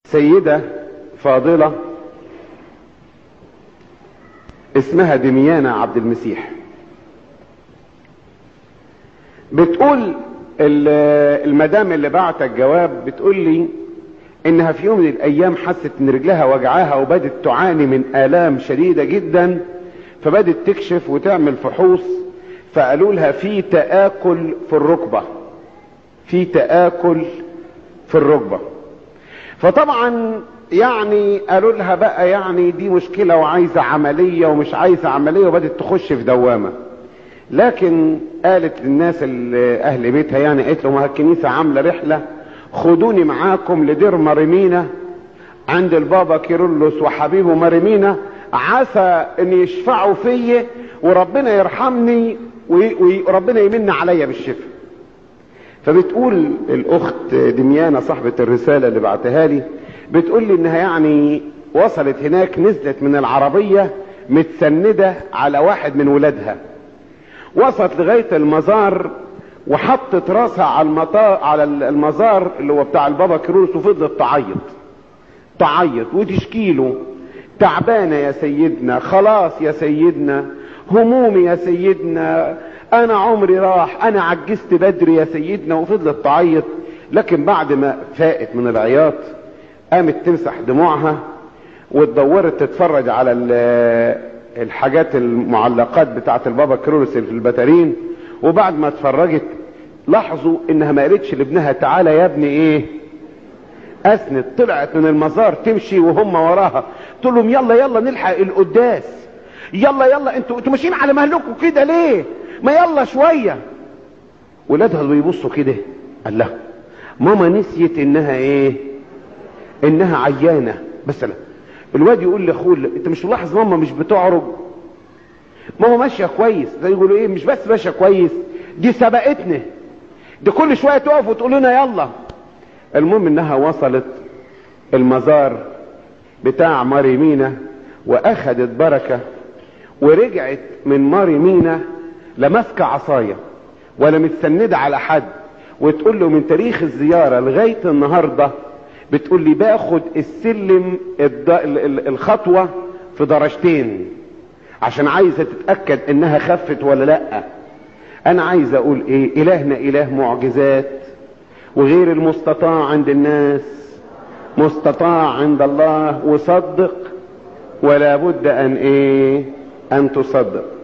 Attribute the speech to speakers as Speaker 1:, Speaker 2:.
Speaker 1: سيدة فاضلة اسمها دميانة عبد المسيح بتقول المدام اللي بعت الجواب بتقول لي انها في يوم من الايام حست ان رجلها وجعاها وبدت تعاني من الام شديدة جدا فبدت تكشف وتعمل فحوص فقالوا لها في تآكل في الركبة في تآكل في الركبة فطبعا يعني قالوا لها بقى يعني دي مشكلة وعايزة عملية ومش عايزة عملية وبدت تخش في دوامة لكن قالت للناس اللي اهل بيتها يعني قالت لهم الكنيسة عاملة رحلة خدوني معاكم لدير مريمينا عند البابا كيرلس وحبيبه مريمينا عسى ان يشفعوا فيا وربنا يرحمني وربنا يمن عليا بالشفاء فبتقول الاخت دميانة صاحبة الرسالة اللي بعتها لي بتقول لي انها يعني وصلت هناك نزلت من العربية متسندة على واحد من ولادها وصلت لغاية المزار وحطت راسها على المطار على المزار اللي هو بتاع البابا كيرلس وفضلت تعيط تعيط وتشكيله تعبانه يا سيدنا خلاص يا سيدنا همومي يا سيدنا انا عمري راح انا عجزت بدري يا سيدنا وفضلت تعيط لكن بعد ما فاقت من العياط قامت تمسح دموعها واتدورت تتفرج على الحاجات المعلقات بتاعت البابا كيرلس اللي في البتارين وبعد ما اتفرجت لاحظوا انها ما قالتش لابنها تعالى يا ابني ايه اسند طلعت من المزار تمشي وهم وراها تقول لهم يلا يلا نلحق القداس يلا يلا انتوا انتوا ماشيين على مهلكم كده ليه ما يلا شويه ولادها بيبصوا كده قال لها ماما نسيت انها ايه انها عيانه بس لا الواد يقول لاخوه انت مش ملاحظ ماما مش بتعرج ماما ماشيه كويس زي يقولوا ايه مش بس ماشيه كويس دي سبقتنا دي كل شويه تقف وتقول لنا يلا المهم انها وصلت المزار بتاع ماري مينا واخدت بركه ورجعت من ماري مينا لا ماسكه عصايه ولا متسنده على حد وتقول له من تاريخ الزياره لغايه النهارده بتقول لي باخد السلم الخطوه في درجتين عشان عايزه تتاكد انها خفت ولا لا انا عايز اقول ايه الهنا اله معجزات وغير المستطاع عند الناس مستطاع عند الله وصدق ولا بد ان ايه ان تصدق